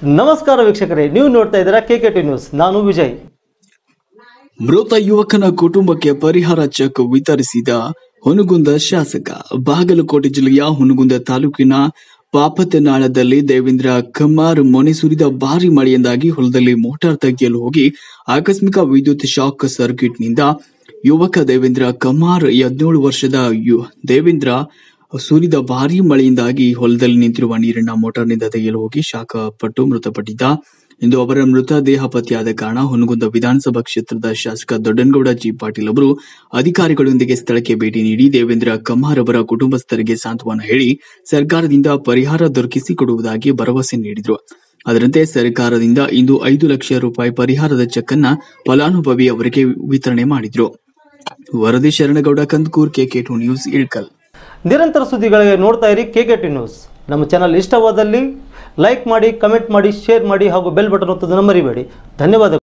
ನಮಸ್ಕಾರ ವೀಕ್ಷಕರೇ ನೀವು ನೋಡ್ತಾ ಇದ್ದೀರಾ ಕೆ ಕೆ ಟಿ ನ್ಯೂಸ್ ನಾನು ವಿಜಯ್ ಮೃತ ಯುವಕನ ಕುಟುಂಬಕ್ಕೆ ಪರಿಹಾರ ಚೆಕ್ ವಿತರಿಸಿದ ಹುನಗುಂದ ಶಾಸಕ ಬಾಗಲಕೋಟೆ ಜಿಲ್ಲೆಯ ಹುನಗುಂದ ತಾಲೂಕಿನ ಪಾಪತನಾಳದಲ್ಲಿ ದೇವೇಂದ್ರ ಕಮ್ಮಾರ್ ಮೊನೆ ಸುರಿದ ಭಾರಿ ಮಳೆಯಿಂದಾಗಿ ಹೊಲದಲ್ಲಿ ಮೋಟಾರ್ ತೆಗೆಯಲು ಹೋಗಿ ಆಕಸ್ಮಿಕ ವಿದ್ಯುತ್ ಶಾಕ್ ಸರ್ಕ್ಯೂಟ್ನಿಂದ ಯುವಕ ದೇವೇಂದ್ರ ಕಮ್ಮಾರ್ ಹದಿನೇಳು ವರ್ಷದ ಯು- ದೇವೇಂದ್ರ ಸುರಿದ ಭಾರಿ ಮಳೆಯಿಂದಾಗಿ ಹೊಲದಲ್ಲಿ ನಿಂತಿರುವ ನೀರನ್ನ ಮೋಟಾರ್ನಿಂದ ತೆಗೆಯಲು ಹೋಗಿ ಶಾಖ ಪಟ್ಟು ಮೃತಪಟ್ಟಿದ್ದ ಇಂದು ಅವರ ಮೃತದೇಹ ಪತ್ತೆಯಾದ ಕಾರಣ ಹುನಗುಂದ ವಿಧಾನಸಭಾ ಕ್ಷೇತ್ರದ ಶಾಸಕ ದೊಡ್ಡನಗೌಡ ಜಿ ಪಾಟೀಲ್ ಅವರು ಅಧಿಕಾರಿಗಳೊಂದಿಗೆ ಸ್ಥಳಕ್ಕೆ ಭೇಟಿ ನೀಡಿ ದೇವೇಂದ್ರ ಕಮ್ಮಾರ್ ಅವರ ಕುಟುಂಬಸ್ಥರಿಗೆ ಸಾಂತ್ವನ ಹೇಳಿ ಸರ್ಕಾರದಿಂದ ಪರಿಹಾರ ದೊರಕಿಸಿಕೊಡುವುದಾಗಿ ಭರವಸೆ ನೀಡಿದರು ಅದರಂತೆ ಸರ್ಕಾರದಿಂದ ಇಂದು ಐದು ಲಕ್ಷ ರೂಪಾಯಿ ಪರಿಹಾರದ ಚೆಕ್ ಅನ್ನ ಫಲಾನುಭವಿ ಅವರಿಗೆ ವಿತರಣೆ ಮಾಡಿದ್ರು ವರದಿ Sharanagouda Kandakur KK T news Ilkal ನಿರಂತರ ಸುದ್ದಿಗಳಿಗೆ ನೋಡ್ತಾ ಇರಿ ಕೆ ಕೆ ಟಿ ನ್ಯೂಸ್ ನಮ್ಮ ಚಾನಲ್ ಇಷ್ಟವಾದಲ್ಲಿ ಲೈಕ್ ಮಾಡಿ ಕಮೆಂಟ್ ಮಾಡಿ ಶೇರ್ ಮಾಡಿ ಹಾಗೂ ಬೆಲ್ ಬಟನ್ ಒತ್ತೋದನ್ನು ಮರಿಬೇಡಿ ಧನ್ಯವಾದಗಳು